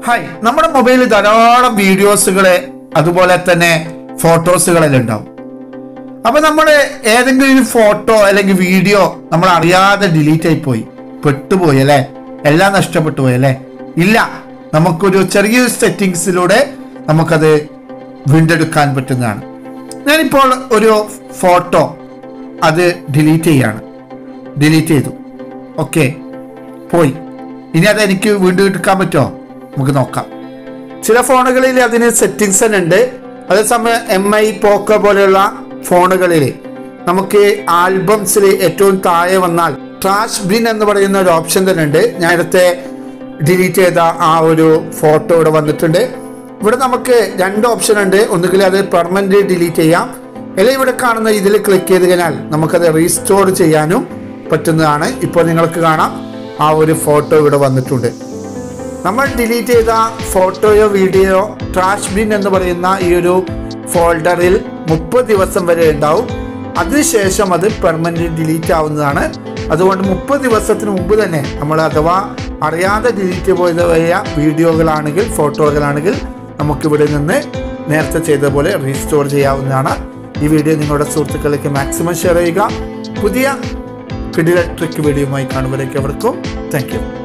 hi നമ്മുടെ മൊബൈലിൽ ധാരാളം വീഡിയോസുകള് അതുപോലെ തന്നെ ഫോട്ടോസുകളെല്ലാം ഉണ്ടാവും അപ്പൊ നമ്മൾ ഏതെങ്കിലും ഒരു ഫോട്ടോ അല്ലെങ്കിൽ വീഡിയോ നമ്മൾ അറിയാതെ ഡിലീറ്റ് ആയി പോയി പെട്ടുപോയി അല്ലേ എല്ലാം നഷ്ടപ്പെട്ടു പോയി അല്ലേ ഇല്ല നമുക്കൊരു ചെറിയൊരു സെറ്റിങ്സിലൂടെ നമുക്കത് വീണ്ടെടുക്കാൻ പറ്റുന്നതാണ് ഞാനിപ്പോൾ ഒരു ഫോട്ടോ അത് ഡിലീറ്റ് ചെയ്യാണ് ഡിലീറ്റ് ചെയ്തു ഓക്കെ പോയി ഇനി അത് എനിക്ക് വീണ്ടും എടുക്കാൻ പറ്റുമോ നമുക്ക് നോക്കാം ചില ഫോണുകളിൽ അതിന് സെറ്റിങ്സ് തന്നെ ഉണ്ട് അതേസമയം എം ഐ പോക്കോ പോലെയുള്ള ഫോണുകളിൽ നമുക്ക് ആൽബംസിൽ ഏറ്റവും താഴെ വന്നാൽ ട്രാഷ് ബിൻ എന്ന് പറയുന്ന ഒരു ഓപ്ഷൻ തന്നെ ഉണ്ട് ഞാൻ നേരത്തെ ഡിലീറ്റ് ചെയ്ത ആ ഒരു ഫോട്ടോ ഇവിടെ വന്നിട്ടുണ്ട് ഇവിടെ നമുക്ക് രണ്ട് ഓപ്ഷൻ ഉണ്ട് ഒന്നുകിൽ അത് പെർമനന്റ് ഡിലീറ്റ് ചെയ്യാം അല്ലെങ്കിൽ ഇവിടെ കാണുന്ന ഇതിൽ ക്ലിക്ക് ചെയ്ത് കഴിഞ്ഞാൽ നമുക്കത് റീസ്റ്റോർ ചെയ്യാനും പറ്റുന്നതാണ് ഇപ്പോൾ നിങ്ങൾക്ക് കാണാം ആ ഒരു ഫോട്ടോ ഇവിടെ വന്നിട്ടുണ്ട് നമ്മൾ ഡിലീറ്റ് ചെയ്ത ഫോട്ടോയോ വീഡിയോ ട്രാഷ് ബിൻ എന്ന് പറയുന്ന ഈ ഒരു ഫോൾഡറിൽ മുപ്പത് ദിവസം വരെ ഉണ്ടാവും അതിനുശേഷം അത് പെർമനന്റ് ഡിലീറ്റ് ആവുന്നതാണ് അതുകൊണ്ട് മുപ്പത് ദിവസത്തിന് മുമ്പ് തന്നെ നമ്മൾ അഥവാ അറിയാതെ ഡിലീറ്റ് പോയതായ വീഡിയോകളാണെങ്കിൽ ഫോട്ടോകളാണെങ്കിൽ നമുക്കിവിടെ നിന്ന് നേരത്തെ ചെയ്ത പോലെ റീസ്റ്റോർ ചെയ്യാവുന്നതാണ് ഈ വീഡിയോ നിങ്ങളുടെ സുഹൃത്തുക്കളിലേക്ക് മാക്സിമം ഷെയർ ചെയ്യുക പുതിയ കിടില ട്രിക്ക് വീഡിയോയുമായി കാണുമ്പോഴേക്കും അവർക്കും താങ്ക് യു